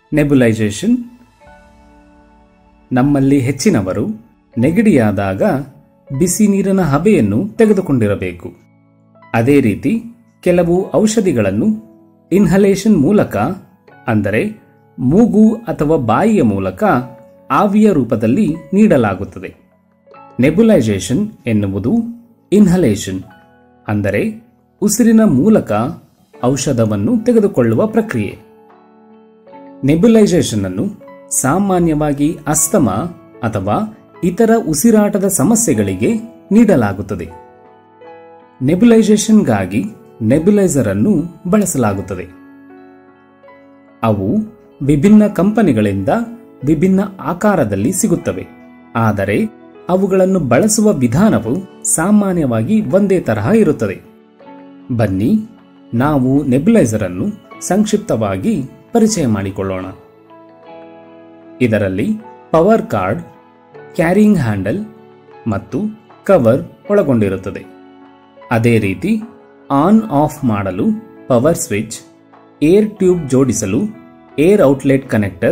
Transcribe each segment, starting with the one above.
ನೆಬುಲೈಸೇಷನ್ ನಮ್ಮಲ್ಲಿ ಹೆಚ್ಚಿನವರು ನೆಗಡಿಯಾದಾಗ ಬಿಸಿ ನೀರಿನ ಹಬೆಯನ್ನು ತೆಗೆದುಕೊಂಡಿರಬೇಕು ಅದೇ ರೀತಿ ಕೆಲವು ಔಷಧಿಗಳನ್ನು ಇನ್ಹಲೇಷನ್ ಮೂಲಕ ಅಂದರೆ ಮೂಗು ಅಥವಾ ಬಾಯಿಯ ಮೂಲಕ ಆವಿಯ ರೂಪದಲ್ಲಿ ನೀಡಲಾಗುತ್ತದೆ ನೆಬುಲೈಸೇಷನ್ ಎನ್ನುವುದು ಇನ್ಹಲೇಷನ್ ಅಂದರೆ ಉಸಿರಿನ ಮೂಲಕ ಔಷಧವನ್ನು ತೆಗೆದುಕೊಳ್ಳುವ ಪ್ರಕ್ರಿಯೆ ನೆಬುಲೈಸೇಷನ್ ಅನ್ನು ಸಾಮಾನ್ಯವಾಗಿ ಅಸ್ತಮ ಅಥವಾ ಇತರ ಉಸಿರಾಟದ ಸಮಸ್ಯೆಗಳಿಗೆ ನೀಡಲಾಗುತ್ತದೆ ನೆಬುಲೈಸೇಷನ್ಗಾಗಿ ನೆಬುಲೈಸರ್ ಅನ್ನು ಬಳಸಲಾಗುತ್ತದೆ ಅವು ವಿಭಿನ್ನ ಕಂಪನಿಗಳಿಂದ ವಿಭಿನ್ನ ಆಕಾರದಲ್ಲಿ ಸಿಗುತ್ತವೆ ಆದರೆ ಅವುಗಳನ್ನು ಬಳಸುವ ವಿಧಾನವು ಸಾಮಾನ್ಯವಾಗಿ ಒಂದೇ ತರಹ ಇರುತ್ತದೆ ಬನ್ನಿ ನಾವು ನೆಬುಲೈಸರ್ ಅನ್ನು ಸಂಕ್ಷಿಪ್ತವಾಗಿ ಪರಿಚಯ ಮಾಡಿಕೊಳ್ಳೋಣ ಇದರಲ್ಲಿ ಪವರ್ ಕಾರ್ಡ್ ಕ್ಯಾರಿಂಗ್ ಹ್ಯಾಂಡಲ್ ಮತ್ತು ಕವರ್ ಒಳಗೊಂಡಿರುತ್ತದೆ ಅದೇ ರೀತಿ ಆನ್ ಆಫ್ ಮಾಡಲು ಪವರ್ ಸ್ವಿಚ್ ಏರ್ ಟ್ಯೂಬ್ ಜೋಡಿಸಲು ಏರ್ ಔಟ್ಲೆಟ್ ಕನೆಕ್ಟರ್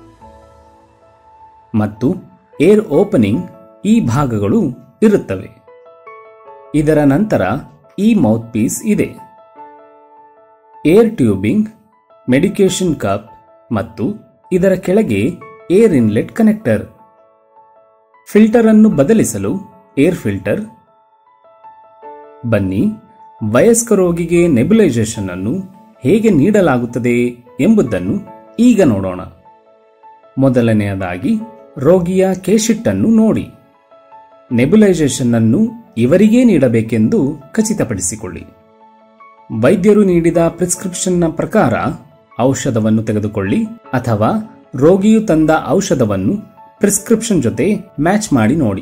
ಮತ್ತು ಏರ್ ಓಪನಿಂಗ್ ಈ ಭಾಗಗಳು ಇರುತ್ತವೆ ಇದರ ನಂತರ ಈ ಮೌತ್ ಪೀಸ್ ಇದೆ ಏರ್ ಟ್ಯೂಬಿಂಗ್ ಮೆಡಿಕೇಶನ್ ಕಪ್ ಮತ್ತು ಇದರ ಕೆಳಗೆ ಏರ್ ಇನ್ಲೆಟ್ ಕನೆಕ್ಟರ್ ಫಿಲ್ಟರ್ ಅನ್ನು ಬದಲಿಸಲು ಏರ್ ಫಿಲ್ಟರ್ ಬನ್ನಿ ವಯಸ್ಕ ರೋಗಿಗೆ ನೆಬುಲೈಸೇಷನ್ ಅನ್ನು ಹೇಗೆ ನೀಡಲಾಗುತ್ತದೆ ಎಂಬುದನ್ನು ಈಗ ನೋಡೋಣ ಮೊದಲನೆಯದಾಗಿ ರೋಗಿಯ ಕೇಶಿಟ್ಟನ್ನು ನೋಡಿ ನೆಬುಲೈಸೇಷನ್ ಅನ್ನು ಇವರಿಗೇ ನೀಡಬೇಕೆಂದು ಖಚಿತಪಡಿಸಿಕೊಳ್ಳಿ ವೈದ್ಯರು ನೀಡಿದ ಪ್ರಿಸ್ಕ್ರಿಪ್ಷನ್ನ ಪ್ರಕಾರ ಔಷಧವನ್ನು ತೆಗೆದುಕೊಳ್ಳಿ ಅಥವಾ ರೋಗಿಯು ತಂದ ಔಷಧವನ್ನು ಪ್ರಿಸ್ಕ್ರಿಪ್ಷನ್ ಜೊತೆ ಮ್ಯಾಚ್ ಮಾಡಿ ನೋಡಿ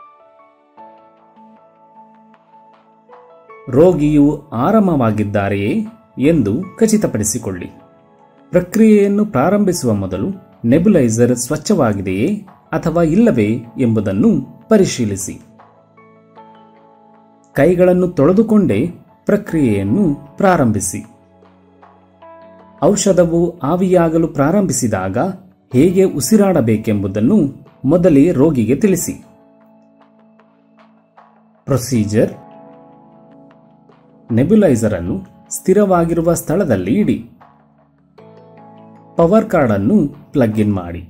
ರೋಗಿಯು ಆರಾಮವಾಗಿದ್ದಾರೆಯೇ ಎಂದು ಖಚಿತಪಡಿಸಿಕೊಳ್ಳಿ ಪ್ರಕ್ರಿಯೆಯನ್ನು ಪ್ರಾರಂಭಿಸುವ ಮೊದಲು ನೆಬುಲೈಸರ್ ಸ್ವಚ್ಛವಾಗಿದೆಯೇ ಅಥವಾ ಇಲ್ಲವೇ ಎಂಬುದನ್ನು ಪರಿಶೀಲಿಸಿ ಕೈಗಳನ್ನು ತೊಳೆದುಕೊಂಡೇ ಪ್ರಕ್ರಿಯೆಯನ್ನು ಪ್ರಾರಂಭಿಸಿ ಔಷಧವು ಆವಿಯಾಗಲು ಪ್ರಾರಂಭಿಸಿದಾಗ ಹೇಗೆ ಉಸಿರಾಡಬೇಕೆಂಬುದನ್ನು ಮೊದಲೇ ರೋಗಿಗೆ ತಿಳಿಸಿ ಪ್ರೊಸೀಜರ್ ನೆಬ್ಯುಲೈಸರ್ ಅನ್ನು ಸ್ಥಿರವಾಗಿರುವ ಸ್ಥಳದಲ್ಲಿ ಇಡಿ ಪವರ್ ಕಾರ್ಡ್ ಅನ್ನು ಪ್ಲಗ್ ಇನ್ ಮಾಡಿ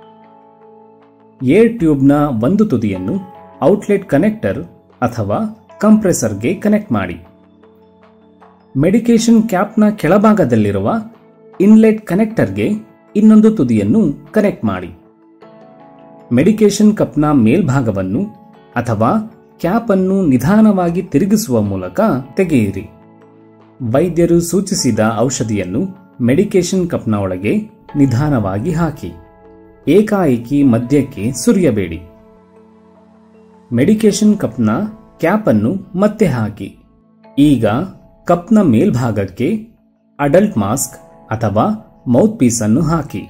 ಏರ್ ಟ್ಯೂಬ್ನ ಒಂದು ತುದಿಯನ್ನು ಔಟ್ಲೆಟ್ ಕನೆಕ್ಟರ್ ಅಥವಾ ಕಂಪ್ರೆಸರ್ಗೆ ಕನೆಕ್ಟ್ ಮಾಡಿ ಮೆಡಿಕೇಶನ್ ಕ್ಯಾಪ್ನ ಕೆಳಭಾಗದಲ್ಲಿರುವ ಇನ್ಲೆಟ್ ಕನೆಕ್ಟರ್ಗೆ ಇನ್ನೊಂದು ತುದಿಯನ್ನು ಕನೆಕ್ಟ್ ಮಾಡಿ ಮೆಡಿಕೇಶನ್ ಕಪ್ನ ಮೇಲ್ಭಾಗವನ್ನು ಅಥವಾ ಕ್ಯಾಪ್ ಅನ್ನು ನಿಧಾನವಾಗಿ ತಿರುಗಿಸುವ ಮೂಲಕ ತೆಗೆಯಿರಿ ವೈದ್ಯರು ಸೂಚಿಸಿದ ಔಷಧಿಯನ್ನು ಮೆಡಿಕೇಶನ್ ಕಪ್ನ ಒಳಗೆ ನಿಧಾನವಾಗಿ ಹಾಕಿ ಏಕಾಏಕಿ ಮಧ್ಯಕ್ಕೆ ಸುರಿಯಬೇಡಿ ಮೆಡಿಕೇಶನ್ ಕಪ್ನ ಕ್ಯಾಪ್ ಅನ್ನು ಮತ್ತೆ ಹಾಕಿ ಈಗ ಕಪ್ನ ಮೇಲ್ಭಾಗಕ್ಕೆ ಅಡಲ್ಟ್ ಮಾಸ್ಕ್ ಅಥವಾ ಮೌತ್ ಪೀಸ್ ಅನ್ನು ಹಾಕಿ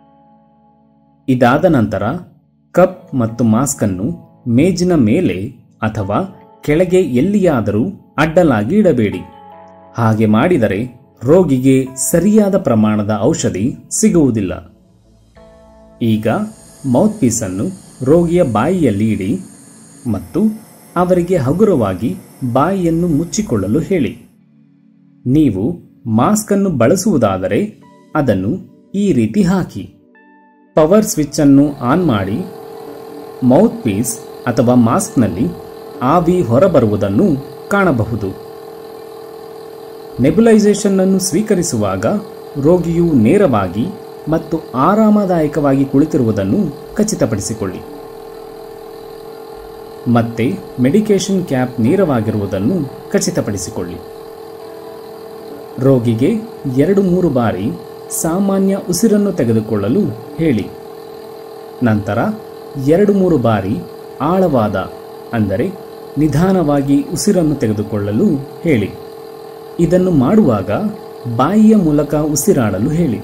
ಇದಾದ ನಂತರ ಕಪ್ ಮತ್ತು ಮಾಸ್ಕ್ ಅನ್ನು ಮೇಜಿನ ಮೇಲೆ ಅಥವಾ ಕೆಳಗೆ ಎಲ್ಲಿಯಾದರೂ ಅಡ್ಡಲಾಗಿ ಇಡಬೇಡಿ ಹಾಗೆ ಮಾಡಿದರೆ ರೋಗಿಗೆ ಸರಿಯಾದ ಪ್ರಮಾಣದ ಔಷಧಿ ಸಿಗುವುದಿಲ್ಲ ಈಗ ಮೌತ್ ಪೀಸ್ ಅನ್ನು ರೋಗಿಯ ಬಾಯಿಯಲ್ಲಿ ಇಡಿ ಮತ್ತು ಅವರಿಗೆ ಹಗುರವಾಗಿ ಬಾಯಿಯನ್ನು ಮುಚ್ಚಿಕೊಳ್ಳಲು ಹೇಳಿ ನೀವು ಮಾಸ್ಕ್ ಅನ್ನು ಬಳಸುವುದಾದರೆ ಅದನ್ನು ಈ ರೀತಿ ಹಾಕಿ ಪವರ್ ಸ್ವಿಚ್ ಅನ್ನು ಆನ್ ಮಾಡಿ ಮೌತ್ ಪೀಸ್ ಅಥವಾ ಮಾಸ್ಕ್ನಲ್ಲಿ ಆವಿ ಹೊರಬರುವುದನ್ನು ಕಾಣಬಹುದು ನೆಬುಲೈಸೇಷನ್ ಅನ್ನು ಸ್ವೀಕರಿಸುವಾಗ ರೋಗಿಯು ನೇರವಾಗಿ ಮತ್ತು ಆರಾಮದಾಯಕವಾಗಿ ಕುಳಿತಿರುವುದನ್ನು ಖಚಿತಪಡಿಸಿಕೊಳ್ಳಿ ಮತ್ತೆ ಮೆಡಿಕೇಶನ್ ಕ್ಯಾಪ್ ನೇರವಾಗಿರುವುದನ್ನು ಖಚಿತಪಡಿಸಿಕೊಳ್ಳಿ ರೋಗಿಗೆ ಎರಡು ಮೂರು ಬಾರಿ ಸಾಮಾನ್ಯ ಉಸಿರನ್ನು ತೆಗೆದುಕೊಳ್ಳಲು ಹೇಳಿ ನಂತರ ಎರಡು ಮೂರು ಬಾರಿ ಆಳವಾದ ಅಂದರೆ ನಿಧಾನವಾಗಿ ಉಸಿರನ್ನು ತೆಗೆದುಕೊಳ್ಳಲು ಹೇಳಿ ಇದನ್ನು ಮಾಡುವಾಗ ಬಾಯಿಯ ಮೂಲಕ ಉಸಿರಾಡಲು ಹೇಳಿ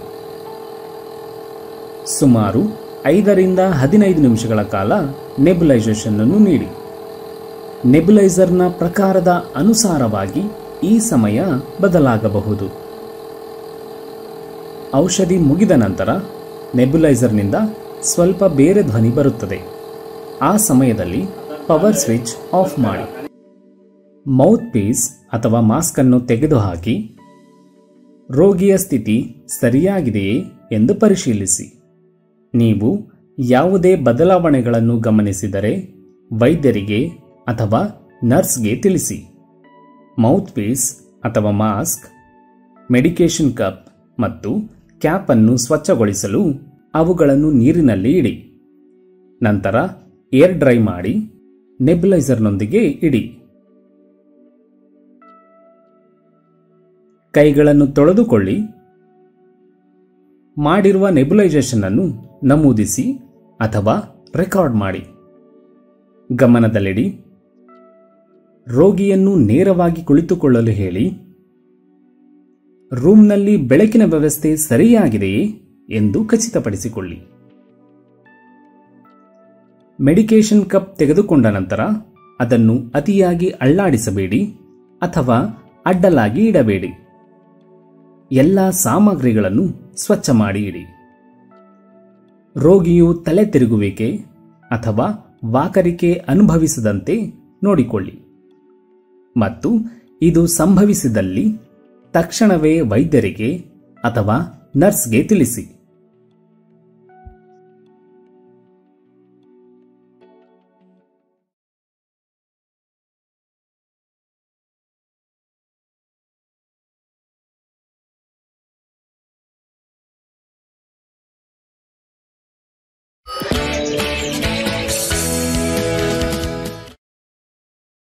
ಸುಮಾರು ಐದರಿಂದ ಹದಿನೈದು ನಿಮಿಷಗಳ ಕಾಲ ನೆಬುಲೈಸೇಷನ್ ಅನ್ನು ನೀಡಿ ನೆಬುಲೈಸರ್ನ ಪ್ರಕಾರದ ಅನುಸಾರವಾಗಿ ಈ ಸಮಯ ಬದಲಾಗಬಹುದು ಔಷಧಿ ಮುಗಿದ ನಂತರ ನೆಬ್ಯುಲೈಸರ್ನಿಂದ ಸ್ವಲ್ಪ ಬೇರೆ ಧ್ವನಿ ಬರುತ್ತದೆ ಆ ಸಮಯದಲ್ಲಿ ಪವರ್ ಸ್ವಿಚ್ ಆಫ್ ಮಾಡಿ ಮೌತ್ ಪೀಸ್ ಅಥವಾ ಮಾಸ್ಕ್ ಅನ್ನು ತೆಗೆದುಹಾಕಿ ರೋಗಿಯ ಸ್ಥಿತಿ ಸರಿಯಾಗಿದೆಯೇ ಎಂದು ಪರಿಶೀಲಿಸಿ ನೀವು ಯಾವುದೇ ಬದಲಾವಣೆಗಳನ್ನು ಗಮನಿಸಿದರೆ ವೈದ್ಯರಿಗೆ ಅಥವಾ ನರ್ಸ್ಗೆ ತಿಳಿಸಿ ಮೌತ್ ಪೀಸ್ ಅಥವಾ ಮಾಸ್ಕ್ ಮೆಡಿಕೇಶನ್ ಕಪ್ ಮತ್ತು ಕ್ಯಾಪ್ ಅನ್ನು ಸ್ವಚ್ಛಗೊಳಿಸಲು ಅವುಗಳನ್ನು ನೀರಿನಲ್ಲಿ ಇಡಿ ನಂತರ ಏರ್ ಡ್ರೈ ಮಾಡಿ ನೆಬ್ಯುಲೈಸರ್ನೊಂದಿಗೆ ಇಡಿ ಕೈಗಳನ್ನು ತೊಳೆದುಕೊಳ್ಳಿ ಮಾಡಿರುವ ನೆಬ್ಯುಲೈಸೇಷನ್ ಅನ್ನು ನಮೂದಿಸಿ ಅಥವಾ ರೆಕಾರ್ಡ್ ಮಾಡಿ ಗಮನದಲ್ಲಿಡಿ ರೋಗಿಯನ್ನು ನೇರವಾಗಿ ಕುಳಿತುಕೊಳ್ಳಲು ಹೇಳಿ ರೂಮ್ನಲ್ಲಿ ಬೆಳಕಿನ ವ್ಯವಸ್ಥೆ ಸರಿಯಾಗಿದೆಯೇ ಎಂದು ಖಚಿತಪಡಿಸಿಕೊಳ್ಳಿ ಮೆಡಿಕೇಶನ್ ಕಪ್ ತೆಗೆದುಕೊಂಡ ನಂತರ ಅದನ್ನು ಅತಿಯಾಗಿ ಅಳ್ಳಾಡಿಸಬೇಡಿ ಅಥವಾ ಅಡ್ಡಲಾಗಿ ಇಡಬೇಡಿ ಎಲ್ಲ ಸಾಮಗ್ರಿಗಳನ್ನು ಸ್ವಚ್ಛ ಮಾಡಿ ಇಡಿ ರೋಗಿಯು ತಲೆ ತಿರುಗುವಿಕೆ ಅಥವಾ ವಾಕರಿಕೆ ಅನುಭವಿಸದಂತೆ ನೋಡಿಕೊಳ್ಳಿ ಮತ್ತು ಇದು ಸಂಭವಿಸಿದಲ್ಲಿ ತಕ್ಷಣವೇ ವೈದ್ಯರಿಗೆ ಅಥವಾ ನರ್ಸ್ಗೆ ತಿಳಿಸಿ